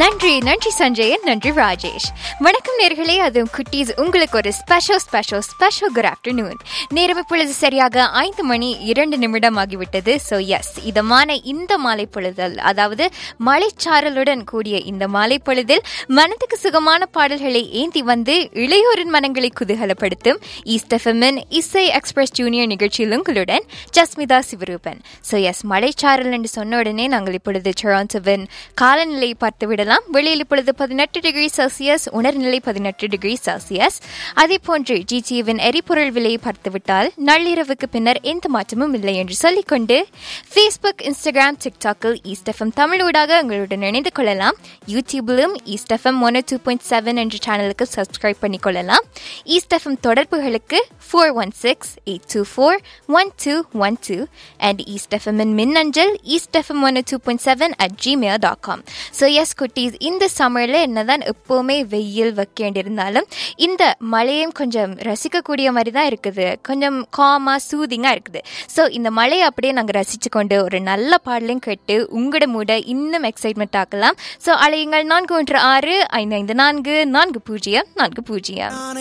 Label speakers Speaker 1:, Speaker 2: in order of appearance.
Speaker 1: நன்றி நன்றி சஞ்சயன் நன்றி ராஜேஷ் வணக்கம் நேர்களே அதுவும் குட்டீஸ் உங்களுக்கு ஒரு special special special good afternoon நேரம் இப்பொழுது சரியாக ஐந்து மணி இரண்டு நிமிடம் ஆகிவிட்டது ஸோ எஸ் இதமான இந்த மாலை பொழுதல் அதாவது மலைச்சாரலுடன் கூடிய இந்த மாலை பொழுதில் மனதுக்கு சுகமான பாடல்களை ஏந்தி வந்து இளையோரின் மனங்களை குதூகலப்படுத்தும் ஈஸ்ட் எஃப்எம்மின் இசை எக்ஸ்பிரஸ் ஜூனியர் நிகழ்ச்சியில் உங்களுடன் ஜஸ்மிதா சிவரூபன் ஸோ எஸ் மலைச்சாரல் என்று சொன்ன உடனே நாங்கள் இப்பொழுது டொராண்டோவின் காலநிலை பார்த்து விடலாம் வெளியில் இப்பொழுது பதினெட்டு டிகிரி செல்சியஸ் உணர்நிலை பதினெட்டு டிகிரி செல்சியஸ் அதே போன்று ஜிடிவின் எரிபொருள் விலையை பார்த்துவிட்டால் நள்ளிரவுக்கு பின்னர் எந்த மாற்றமும் இல்லை என்று சொல்லிக்கொண்டு ஃபேஸ்புக் இன்ஸ்டாகிராம் டிக்டாக்கில் ஈஸ்ட் எஃப்எம் தமிழூடாக உங்களுடன் இணைந்து கொள்ளலாம் யூடியூபிலும் east FM one two point seven என்ற சேனலுக்கு சப்ஸ்கிரைப் பண்ணிக்கொள்ளலாம் ஈஸ்ட் எஃப்எம் தொடர்புகளுக்கு four one six eight two four one two one two and east எஃப்எம்மின் மின்னஞ்சல் east FM one two point seven at Gmail dot com so yes குட்டீஸ் இந்த சம்மரில் என்னதான் எப்போவுமே வெயில் வைக்கேண்டிருந்தாலும் இந்த மழையும் கொஞ்சம் ரசிக்கக்கூடிய மாதிரி தான் இருக்குது கொஞ்சம் காமாக சூதிங்காக இருக்குது ஸோ இந்த மழையை அப்படியே நாங்கள் ரசித்து கொண்டு ஒரு நல்ல பாடலையும் கேட்டு உங்களோட மூட இன்னும் எக்ஸைட்மெண்ட் ஆக்கலாம் ஸோ அலையுங்கள் நான்கு ஒன்று ஆறு ஐந்து ஐந்து நான்கு நான்கு பூஜ்ஜியம் நான்கு பூஜ்ஜியம்